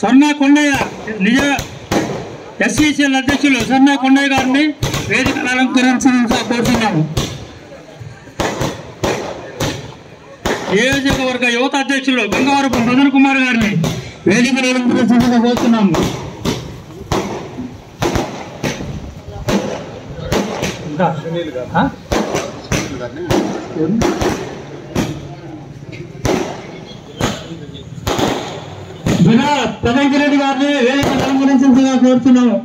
సొన్నా కొండయ్య నిజ ఎస్సీసీఎల్ అధ్యక్షులు సొన్నా కొండయ్య గారిని వేదిక అలంకరించడంగా కోరుతున్నాము నియోజకవర్గ యువత అధ్యక్షులు గంగవరపు మదన్ కుమార్ గారిని వేదిక అలంకరించడంగా కోరుతున్నాము ఇంకా ఆ? బినా ప్రధాన్ రెడ్డి గారిని వేదిక అలంకరించగా కోరుతున్నాము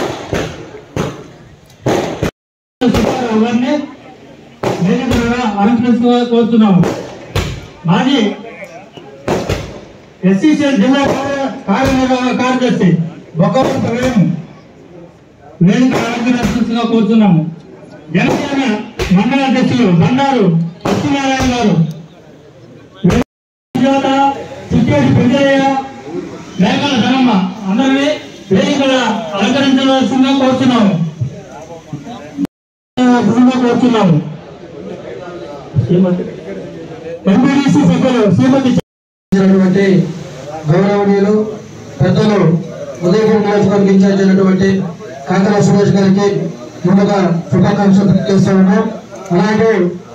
సుబ్బారావు గారిని వేదిక అలంకరించగా కోరుతున్నాము మాజీ ఎస్సీసీఎల్ జిల్లా కార్య- కార్యనిర్వాహక కార్యదర్శి బొక్కవరం ప్రవీణ్ వేదిక అలంకరించగా కోరుతున్నాము జనసేన మండల అధ్యక్షులు బండారు సత్యనారాయణ గారు సుజాత చిట్టేటి పెద్దయ్య మేకల ధనమ్మ అందరినీ వేదికల అలంకరించవలసిందిగా కోరుతున్నాము బృందంగా కోరుతున్నాము ఎంపీడీసీ సభ్యులు శ్రీమతి చేసినటువంటి గౌరవనీయులు పెద్దలు ఉదయగిరి నియోజకవర్గ ఇన్ఛార్జ్ అయినటువంటి కాకర సురేష్ గారికి ముందుగా శుభాకాంక్షలు తెలియజేస్తా ఉన్నాం అలాగే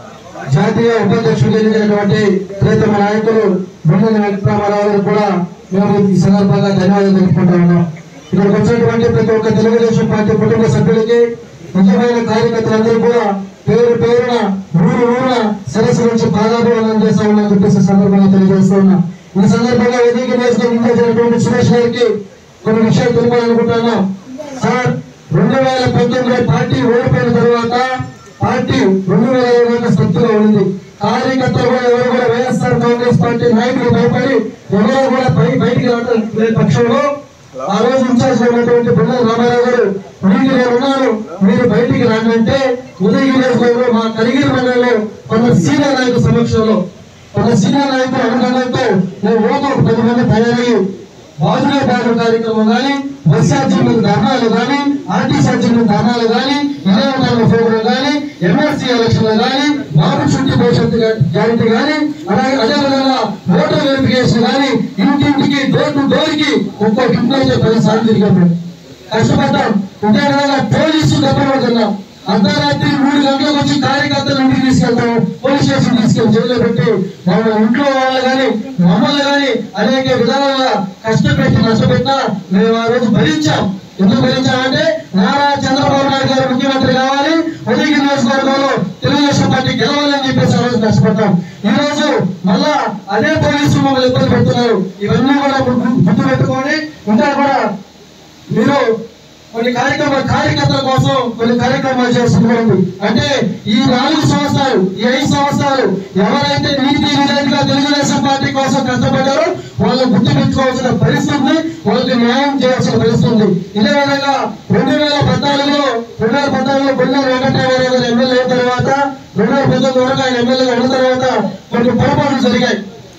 జాతీయ ఉపాధ్యక్షుడు ఎన్నికైనటువంటి ప్రియతమ నాయకులు బృందం వెంకటరామారావు గారు కూడా మేము ఈ సందర్భంగా ధన్యవాదాలు తెలుపుకుంటా ఉన్నాం ఇక్కడికి వచ్చినటువంటి ప్రతి ఒక్క తెలుగుదేశం పార్టీ కుటుంబ సభ్యులకి నిజమైన కార్యకర్తలందరూ కూడా పేరు పేరున ఊరు ఊరున సరస్సు నుంచి పాదాభివందనం చేస్తా ఉన్నా చెప్పేసి ఈ సందర్భంగా తెలియజేస్తూ ఉన్నా ఈ సందర్భంగా ఎన్నిక వేసుకుని ఇంకొచ్చినటువంటి సురేష్ గారికి కొన్ని విషయాలు తెలిపాలనుకుంటున్నాం సార్ రెండు వేల పంతొమ్మిదిలో పార్టీ ఓడిపోయిన తర్వాత పార్టీ రెండు వేల ఇరవై స్థితిలో ఉంది కార్యకర్తలు కూడా ఎవరు కూడా వైఎస్ఆర్ కాంగ్రెస్ పార్టీ నాయకులు భయపడి ఎవరో కూడా బయ బయటికి రావడం లేని పక్షంలో ఆ రోజు ఇన్ఛార్జ్ ఉన్నటువంటి బుల్ల రామారావు గారు మీకు నేను ఉన్నాను మీరు బయటికి రండి అంటే ఉదయగిరి నియోజకవర్గంలో మా కలిగిరి మండలంలో కొంత సీనియర్ నాయకుల సమక్షంలో కొంత సీనియర్ నాయకులు అనుకూలంతో నేను ఓటు ఒక పది మంది తయారయ్యి బాధుడే బాధ కార్యక్రమం కానీ బస్ ఛార్జీల మీద ధర్నాలు కానీ ఆర్టీ ఛార్జీల మీద ధర్నాలు కానీ విజయవాడ ప్రోగ్రాం కానీ ఎమ్మెల్సీ ఎలక్షన్లు కానీ బాబు చుట్టి భవిష్యత్తు గ్యారంటీ కానీ అలాగే అదేవిధంగా ఓటర్ వెరిఫికేషన్ కానీ ఇంటింటికి డోర్ టు డోర్ కి ఒక్కో ఇంట్లో పది సార్లు తిరిగాం కష్టపడ్డాం ఇదే విధంగా పోలీసు దెబ్బపడుతున్నాం అర్ధరాత్రి మూడు గంటలకు వచ్చి కార్యకర్తలు ఇంటికి తీసుకెళ్తాం పోలీస్ స్టేషన్ తీసుకెళ్లి జైల్లో పెట్టి మమ్మల్ని ఇంట్లో వాళ్ళు కానీ మమ్మల్ని కానీ అనేక విధాలుగా కష్టపెట్టి నష్టపెట్టినా మేము ఆ రోజు భరించాం ఎందుకు భరించామంటే నారా చంద్రబాబు నాయుడు గారు ముఖ్యమంత్రి కావాలి ఉదయగిరి నియోజకవర్గంలో తెలుగుదేశం పార్టీ గెలవాలని చెప్పేసి ఆ రోజు కష్టపడ్డాం ఈ రోజు మళ్ళా అదే పోలీసులు మమ్మల్ని ఇబ్బంది పెడుతున్నారు ఇవన్నీ కూడా గుర్తు పెట్టుకొని ఇంకా కూడా మీరు కొన్ని కార్యక్రమాలు కార్యకర్తల కోసం కొన్ని కార్యక్రమాలు చేస్తున్నారు అంటే ఈ నాలుగు సంవత్సరాలు ఈ ఐదు సంవత్సరాలు ఎవరైతే నీతి నిజాయితీగా తెలుగుదేశం పార్టీ కోసం కష్టపడ్డారో వాళ్ళు గుర్తు పెట్టుకోవాల్సిన పరిస్థితి ఉంది వాళ్ళకి న్యాయం చేయాల్సిన పరిస్థితి ఉంది ఇదే విధంగా రెండు వేల పద్నాలుగులో రెండు వేల పద్నాలుగులో బొల్లారు వెంకటరామారావు గారు ఎమ్మెల్యే అయిన తర్వాత రెండు వేల పంతొమ్మిది వరకు ఆయన ఎమ్మెల్యేగా ఉన్న తర్వాత కొన్ని పొరపాట్లు జరిగాయి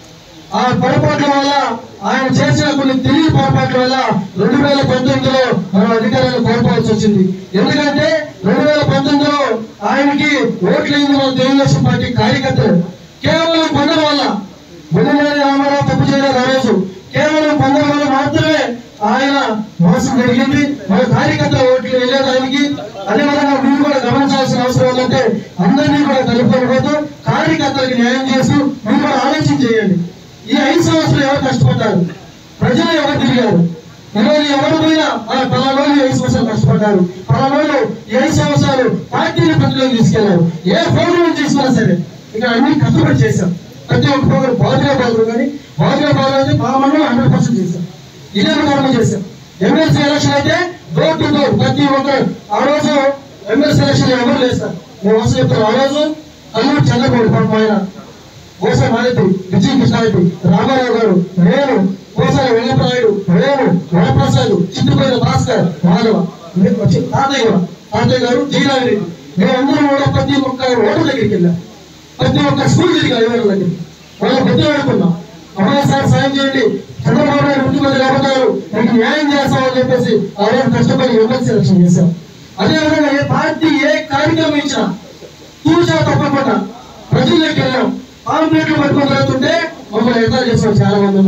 ఆ పొరపాట్ల వల్ల ఆయన చేసిన కొన్ని తెలివి పొరపాట్ల వల్ల రెండు వేల పంతొమ్మిదిలో మనం అధికారాన్ని కోల్పోవాల్సి వచ్చింది ఎందుకంటే రెండు వేల పంతొమ్మిదిలో ఆయనకి ఓట్లయింది మన తెలుగుదేశం పార్టీ కార్యకర్తలు కేవలం పొందడం వల్ల బుద్ధనేని రామారావు తప్పు చేయలేదు ఆ రోజు కేవలం పొందడం వల్ల మాత్రమే ఆయన మోసం జరిగింది మన కార్యకర్తల ఓట్లు వెళ్ళేది ఆయనకి అదేవిధంగా మీరు కూడా గమనించాల్సిన అవసరం ఏంటంటే అందరినీ కూడా కలుపుకొని పోతూ కార్యకర్తలకు న్యాయం చేస్తూ మీరు కూడా ఆలోచన చేయండి ఈ ఐదు సంవత్సరాలు ఎవరు కష్టపడ్డారు ప్రజలు ఎవరు తిరిగారు ఈరోజు ఎవరు పోయినా ఆ పలానోళ్ళు ఐదు సంవత్సరాలు కష్టపడ్డారు పలానోళ్ళు ఈ ఐదు సంవత్సరాలు పార్టీని ప్రజలకు తీసుకెళ్లారు ఏ ప్రోగ్రాం తీసుకున్నా సరే ఇక్కడ అన్ని కష్టపడి చేశాం ప్రతి ఒక్క ప్రోగ్రాం బాధగా బాధలు కానీ బాధగా బాధలు అయితే మా మండలం హండ్రెడ్ పర్సెంట్ చేశాం ఇదే ప్రోగ్రాం చేశాం ఎమ్మెల్సీ ఎలక్షన్ అయితే డోర్ టు డోర్ ప్రతి ఒక్కరు ఆ రోజు ఎమ్మెల్సీ ఎలక్షన్ ఎవరు లేదు సార్ మేము అసలు చెప్తాను ఆ రోజు అల్లూరు చంద్రబాబు పాపం ఆయన కోస మారెడ్డి విజయ కృష్ణారెడ్డి రామారావు గారు నేను కోసాల వెంకటరాయుడు నేను వరప్రసాద్ చిట్టుపల్లి భాస్కర్ మాధవ మేము వచ్చి తాతయ్య కూడా తాతయ్య గారు జీరావి రెడ్డి మేమందరం కూడా ప్రతి ఒక్క ఓటర్ దగ్గరికి వెళ్ళాం ప్రతి ఒక్క స్కూల్ తిరిగి అయ్యారు దగ్గరికి వాళ్ళ బుద్ధి ఆడుకున్నాం అమ్మాయి సార్ సాయం చేయండి చంద్రబాబు నాయుడు ముఖ్యమంత్రి కాబోతారు మీకు న్యాయం చేస్తామని చెప్పేసి ఆ రోజు కష్టపడి ఎమ్మెల్సీ సెలక్షన్ చేశాం అదేవిధంగా ఏ పార్టీ ఏ కార్యక్రమం ఇచ్చినా తూచా తప్పకుండా ప్రజల్లోకి వెళ్ళాం పాంప్లెట్లు పట్టుకొని వెళ్తుంటే మమ్మల్ని ఎదురు చేసిన చాలా మంది ఉన్నారు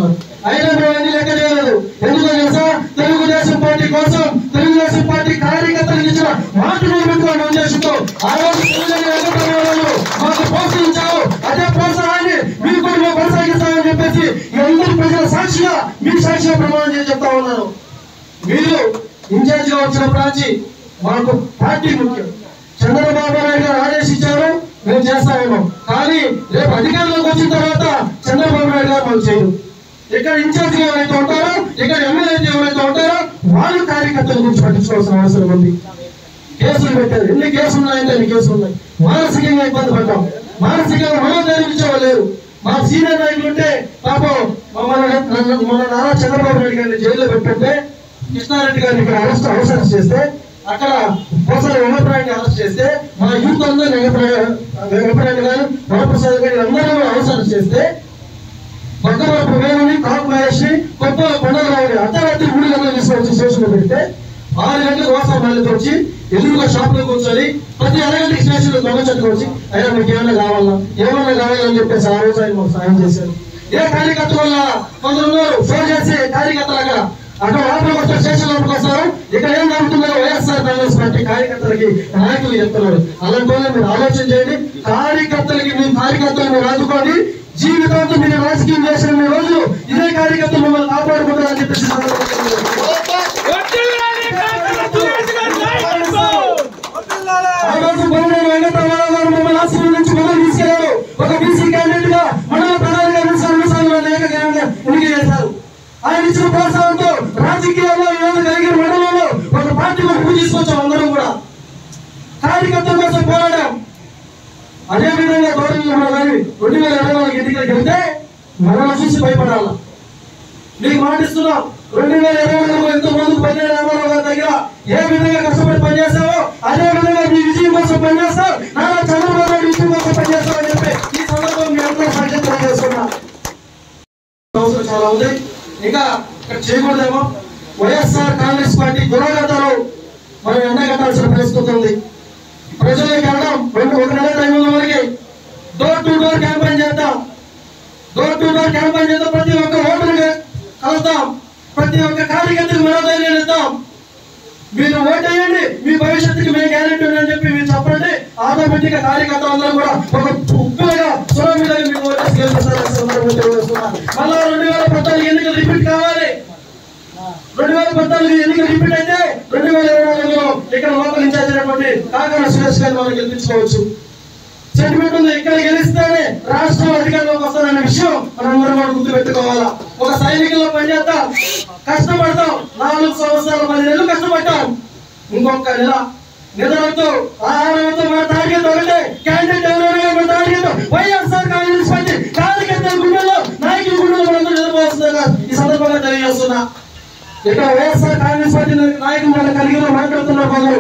అయినా మేము అన్ని లెక్క చేయలేదు ఎందుకో తెలుసా తెలుగుదేశం పార్టీ కోసం తెలుగుదేశం పార్టీ కార్యకర్తలకు ఇచ్చిన మాట నిలబెట్టుకోవడం ఉద్దేశంతో ఆ రోజు తెలుగుదేశం వెంకటరామరావు మాకు ప్రోత్సహించావు అదే ప్రోత్సాహాన్ని మీరు కూడా మేము కొనసాగిస్తామని చెప్పేసి ఈ అందరి ప్రజల సాక్షిగా మీ సాక్షిగా ప్రమాణం చేసి చెప్తా ఉన్నాను మీరు ఇన్ఛార్జ్ గా వచ్చిన ప్రాంచి మాకు పార్టీ ముఖ్యం చంద్రబాబు నాయుడు గారు ఆదేశించారు మేము చేస్తామేమో కానీ రేపు అధికారంలోకి వచ్చిన తర్వాత చంద్రబాబు నాయుడు గారు మాకు చేయరు ఇక్కడ ఇన్ఛార్జ్ గా ఎవరైతే ఉంటారో ఇక్కడ ఎమ్మెల్యే ఎవరైతే ఉంటారో వాళ్ళు కార్యకర్తల గురించి పట్టించుకోవాల్సిన అవసరం ఉంది కేసులు పెట్టారు ఎన్ని కేసులు ఉన్నాయంటే ఎన్ని కేసులు ఉన్నాయి మానసికంగా ఇబ్బంది పడ్డాం మానసికంగా మనోధైర్యం ఇచ్చేవాళ్ళు లేరు మా సీనియర్ నాయకులు ఉంటే పాపం మన నన్ను- మన నారా చంద్రబాబు నాయుడు గారిని జైల్లో పెట్టుంటే కృష్ణారెడ్డి గారిని ఇక్కడ అరెస్ట్ అవసరం చేస్తే అక్కడ పోసాల వెంకటరాయుడిని అరెస్ట్ చేస్తే మా యూత్ అందరూ వెంకటరాయుడు గారు వరప్రసాద్ గారి అందరూ కూడా అవసరం చేస్తే పక్కవరపు వేణుని కాపు మహేష్ని కొత్త కొండలరావుని అర్ధరాత్రి మూడు గంటలు తీసుకొచ్చి స్టేషన్ పెడితే ఆరు గంటలకు వాసా మాలతో వచ్చి ఎదురుగా షాప్ లో కూర్చొని ప్రతి అరగంటకి స్టేషన్ లో దొంగ చెట్టుకొచ్చి అయినా మీకు ఏమైనా కావాలా ఏమన్నా కావాలని చెప్పేసి ఆ రోజు ఆయన మాకు సాయం చేశారు ఏ కార్యకర్త వల్ల కొందరు ఉన్నారు ఫోన్ చేసి కార్యకర్తలు అక్కడ అక్కడ లోపలికి వస్తే స్టేషన్ లోపలికి వస్తారు ఇక్కడ ఏం జరుగుతుందో వైఎస్ఆర్ కాంగ్రెస్ పార్టీ కార్యకర్తలకి నాయకులు చెప్తున్నారు అలాంటి వాళ్ళు మీరు ఆలోచన చేయండి కార్యకర్తలకి మీ కార్యకర్తలు మీరు ఆదుకోండి జీవితాంతం మీరు రాజకీయం చేసిన మీ రోజు ఇదే కార్యకర్తలు మిమ్మల్ని కాపాడుకుంటారని చెప్పేసి ఆ రోజు బొమ్మడి వెంకటరామారావు గారు మమ్మల్ని ఆశీర్వదించి మొదలు తీసుకెళ్లారు ఒక బీసీ క్యాండిడేట్ గా మండల ప్రధానిగా రెండు సార్లు అనేక ఎన్నిక చేశారు ఆయన ఇచ్చిన ప్రోత్సాహంతో రాజకీయాల్లో ఈ రోజు కలిగిన మండలంలో ఒక పార్టీ ముందుకు తీసుకొచ్చాం అందరం కూడా కార్యకర్తల కోసం పోరాడాం అదే విధంగా గౌరవంలో కానీ రెండు వేల ఇరవై నాలుగు ఎన్నికలకు వెళ్తే మనల్ని చూసి భయపడాల మీకు మాటిస్తున్నాం రెండు వేల ఇరవై నాలుగు ఎంతో మంది పదిహేడు రామారావు గారి దగ్గర ఏ విధంగా కష్టపడి పనిచేస్తావో అదే విధంగా మీ విజయం కోసం పనిచేస్తాం నారా చంద్రబాబు నాయుడు విజయం కోసం పనిచేస్తాం అని చెప్పి ఈ సందర్భంగా మీ అందరూ సాక్ష్యం తెలియజేస్తున్నా అవసరం చాలా ఉంది ఇంకా ఇక్కడ చేయకూడదేమో వైఎస్ఆర్ కాంగ్రెస్ పార్టీ దురాగతాలు మనం ఎండగట్టాల్సిన పరిస్థితి ఉంది ప్రజలకు వెళ్ళడం రెండు ఒక నెల టైం ఉన్న వరకు డోర్ టు డోర్ క్యాంపెయిన్ చేద్దాం డోర్ టు డోర్ క్యాంపెయిన్ చేద్దాం ప్రతి ఒక్క ఓటర్ని కలుద్దాం ప్రతి ఒక్క కార్యకర్తకు మనోధైర్యం ఇద్దాం మీరు ఓటేయండి మీ భవిష్యత్తుకి మేము గ్యారెంటీ ఉందని చెప్పి మీరు చెప్పండి ఆటోమేటిక్ గా కార్యకర్తలు అందరూ కూడా ఒక ఉప్పులుగా సురం మీద మీకు ఓటేసి గెలిపిస్తారని సందర్భంగా తెలియజేస్తున్నా. మళ్ళా రెండు వేల పద్నాలుగు ఎన్నికలు రిపీట్ కావాలి రెండు వేల పద్నాలుగు ఎన్నికలు రిపీట్ అయితే రెండు వేల ఇరవై నాలుగులో ఇక్కడ లోకల్ ఇన్ఛార్జ్ అయినటువంటి కాకర సురేష్ గారిని మనం గెలిపించుకోవచ్చు సెంటిమెంట్ ఉంది ఇక్కడ గెలిస్తేనే రాష్ట్రం అధికారంలోకి వస్తుందనే విషయం మనందరం కూడా గుర్తు పెట్టుకోవాలా ఒక సైనికుల్లో పనిచేద్దాం కష్టపడతాం నాలుగు సంవత్సరాలు పది నెలలు కష్టపడ్డాం ఇంకొక నెల నిద్రతో ఆహారంతో మన టార్గెట్ ఒకటే క్యాండిడేట్ ఎవరైనా మన టార్గెట్ వైఎస్ఆర్ కాంగ్రెస్ పార్టీ కార్యకర్తల గుండెల్లో నాయకుల గుండెల్లో మనందరూ నిద్రపోతుందిగా ఈ సందర్భంగా తెలియజేస్తున్నా ఇక్కడ వైఎస్ఆర్ కాంగ్రెస్ పార్టీ నాయకులు మన కలిగి మాట్లాడుతున్న కొందరు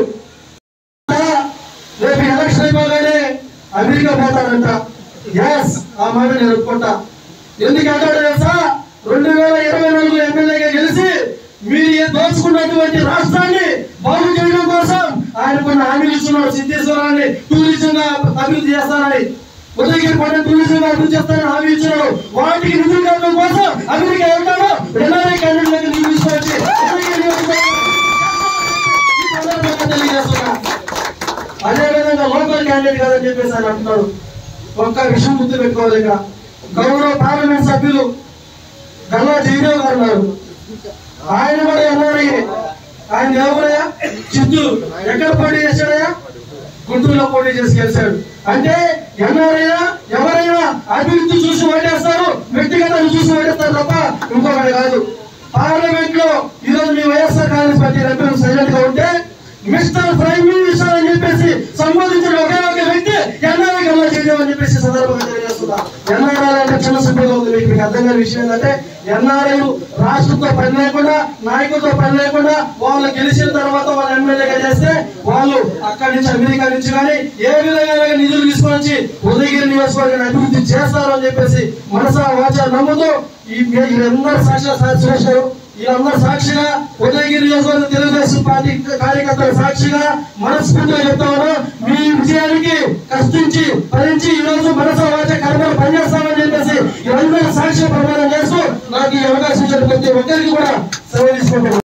రేపు ఎలక్షన్ అయిపోగానే అమెరికా పోతాడంట ఎస్ ఆ మాట నేను ఒప్పుకుంటా ఎందుకు అంటాడు తెలుసా రెండు వేల ఇరవై నాలుగు ఎమ్మెల్యేగా గెలిచి మీరు ఏ దోచుకున్నటువంటి రాష్ట్రాన్ని బాగు చేయడం కోసం ఆయన కొన్ని హామీలు ఇస్తున్నాడు సిద్ధేశ్వరాన్ని టూరిజం గా అభివృద్ధి చేస్తానని ఉదయగిరి పంట టూరిజం గా అభివృద్ధి చేస్తానని హామీ ఇచ్చినాడు వాటికి నిధులు కట్టడం కోసం అమెరికా వెళ్తాడు ఎన్ఆర్ఐ క్యాండిడేట్ నిధులు తీసుకొచ్చి ఉదయగిరి నియోజకవర్గం ఈ సందర్భంగా తెలియజేస్తున్నా అదే విధంగా లోకల్ క్యాండిడేట్ కాదని చెప్పేసి ఆయన అంటున్నాడు ఒక్క విషయం గుర్తు పెట్టుకోవాలి ఇక్కడ గౌరవ పార్లమెంట్ సభ్యులు గల్లా జయదేవ్ గారు ఉన్నారు ఆయన కూడా ఎన్ఆర్ఐ ఆయన ఎవరయ్యా చిత్తూరు ఎక్కడ పోటీ చేశాడయ్యా గుంటూరులో పోటీ చేసి గెలిచాడు అంటే ఎన్ఆర్ఐ ఎవరైనా అభివృద్ధి చూసి ఓటేస్తారు వ్యక్తిగతాన్ని చూసి ఓటేస్తారు తప్ప ఇంకొకటి కాదు పార్లమెంట్ లో ఈ రోజు మీ వైఎస్ఆర్ కాంగ్రెస్ పార్టీ సభ్యులు సైలెంట్ గా ఉంటే మిస్టర్ ప్రైమ్ మినిస్టర్ అని చెప్పేసి సంబోధించిన ఒకే ఒక వ్యక్తి ఎన్ఆర్ఐ గల్లా చేయడం అని చెప్పేసి సందర్భంగా తెలియజేస్తున్నా ఎన్ఆర్ఐ అంటే చిన్న సింపుల్గా ఉంది మీకు మీకు అర్థం కాని విషయం ఏంటంటే ఎన్ఆర్ఐలు రాష్ట్రంతో పని లేకుండా నాయకులతో పని లేకుండా వాళ్ళు గెలిచిన తర్వాత వాళ్ళు ఎమ్మెల్యేగా చేస్తే వాళ్ళు అక్కడి నుంచి అమెరికా నుంచి కానీ ఏ విధంగా నిధులు తీసుకొని వచ్చి ఉదయగిరి నియోజకవర్గాన్ని అభివృద్ధి చేస్తారు అని చెప్పేసి మనసా వాచ నమ్ముతూ ఈ మీరందరూ సాక్షి సురేష్ గారు వీళ్ళందరూ సాక్షిగా ఉదయగిరి నియోజకవర్గ తెలుగుదేశం పార్టీ కార్యకర్తల సాక్షిగా మనస్ఫూర్తిగా చెప్తాను మీ విజయానికి కష్టించి భరించి ఈ రోజు మనస వాచ కర్మలు పనిచేస్తామని చెప్పేసి ఇవన్నీ సాక్షి ప్రమాణం చేస్తూ నాకు ఈ అవకాశం ఇచ్చిన ప్రతి ఒక్కరికి కూడా సెలవు తీసుకుంటున్నాను